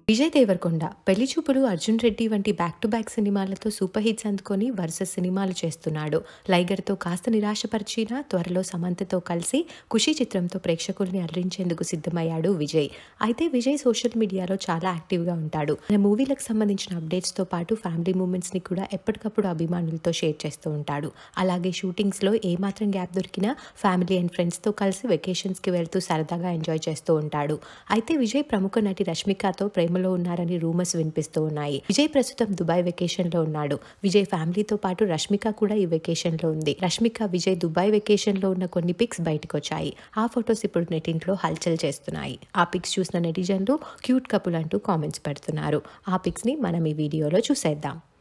విజయ్ దేవరకొండ పెళ్లి చూపులు అర్జున్ రెడ్డి వంటి బ్యాక్ టు బ్యాక్ సినిమాలతో సూపర్ హిట్స్ అందుకొని వరుస సినిమాలు చేస్తున్నాడు లైగర్తో కాస్త నిరాశపరిచిన త్వరలో సమంతతో కలిసి ఖుషి చిత్రంతో ప్రేక్షకుల్ని అలరించేందుకు సిద్ధమయ్యాడు విజయ్ అయితే విజయ్ సోషల్ మీడియాలో చాలా యాక్టివ్గా ఉంటాడు తన మూవీలకు సంబంధించిన అప్డేట్స్తో పాటు ఫ్యామిలీ మూమెంట్స్ని కూడా ఎప్పటికప్పుడు అభిమానులతో షేర్ చేస్తూ ఉంటాడు అలాగే షూటింగ్స్లో ఏమాత్రం గ్యాప్ దొరికినా ఫ్యామిలీ అండ్ ఫ్రెండ్స్తో కలిసి వెకేషన్స్కి వెళ్తూ సరదాగా ఎంజాయ్ చేస్తూ ఉంటాడు అయితే విజయ్ ప్రముఖ నటి రష్మికతో ప్రేమలో ఉన్నారని రూమర్స్ వినిపిస్తూ ఉన్నాయి విజయ్ ప్రస్తుతం దుబాయ్ వెకేషన్ లో ఉన్నాడు విజయ్ ఫ్యామిలీతో పాటు రష్మిక కూడా ఈ వెకేషన్ లో ఉంది రష్మిక విజయ్ దుబాయ్ వెకేషన్ లో ఉన్న కొన్ని పిక్స్ బయటకు వచ్చాయి ఆ ఫొటోస్ ఇప్పుడు నెటింట్లో హల్చల్ చేస్తున్నాయి ఆ పిక్స్ చూసిన నెటిజన్లు క్యూట్ కపుల్ అంటూ కామెంట్స్ పెడుతున్నారు ఆ పిక్స్ ని మనం ఈ వీడియోలో చూసేద్దాం